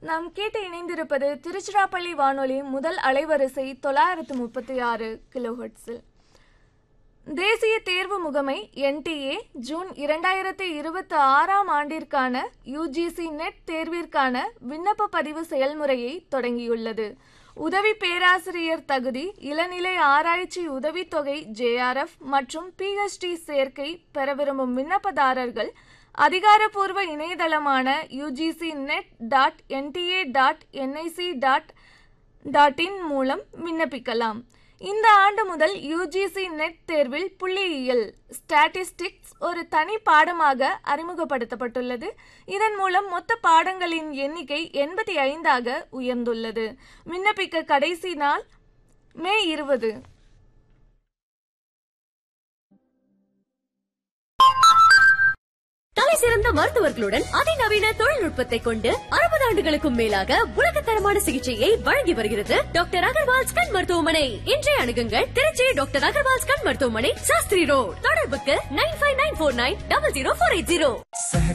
நாம் கேட்டு இணைந்திருப்பது திருச்சிராப்பள்ளி வானொலி முதல் அலைவரிசை தொள்ளாயிரத்து முப்பத்தி ஆறு கிலோஹெட்ஸில் தேசிய தேர்வு முகமை என்டிஏ ஜூன் இரண்டாயிரத்தி இருபத்தி ஆறாம் ஆண்டிற்கான யுஜிசி நெட் தேர்விற்கான விண்ணப்ப பதிவு செயல்முறையை தொடங்கியுள்ளது உதவி பேராசிரியர் தகுதி இளநிலை ஆராய்ச்சி உதவித்தொகை ஜேஆர்எஃப் மற்றும் பிஹெச்டி சேர்க்கை பெற விரும்பும் விண்ணப்பதாரர்கள் அதிகாரப்பூர்வ இணையதளமான UGC NET dot NTA dot NIC dot dot in மூலம் விண்ணப்பிக்கலாம் இந்த ஆண்டு முதல் யுஜிசி நெட் தேர்வில் புள்ளியியல் ஸ்டாட்டிஸ்டிக்ஸ் ஒரு தனி பாடமாக அறிமுகப்படுத்தப்பட்டுள்ளது இதன் மூலம் மொத்த பாடங்களின் எண்ணிக்கை எண்பத்தி ஐந்தாக உயர்ந்துள்ளது விண்ணப்பிக்க கடைசி நாள் மே இருபது தலை சிறந்த மருத்துவர்களுடன் அதிநவீன தொழில்நுட்பத்தை கொண்டு அறுபது ஆண்டுகளுக்கும் மேலாக உலகத்தரமான சிகிச்சையை வழங்கி வருகிறது டாக்டர் அகர்வால்ஸ் கண் மருத்துவமனை இன்றைய அணுகுங்கள் திருச்சி டாக்டர் அகர்வால்ஸ் கண் மருத்துவமனை சாஸ்திரி ரோட் தொடர்புக்கு nine five nine four nine double zero four eight zero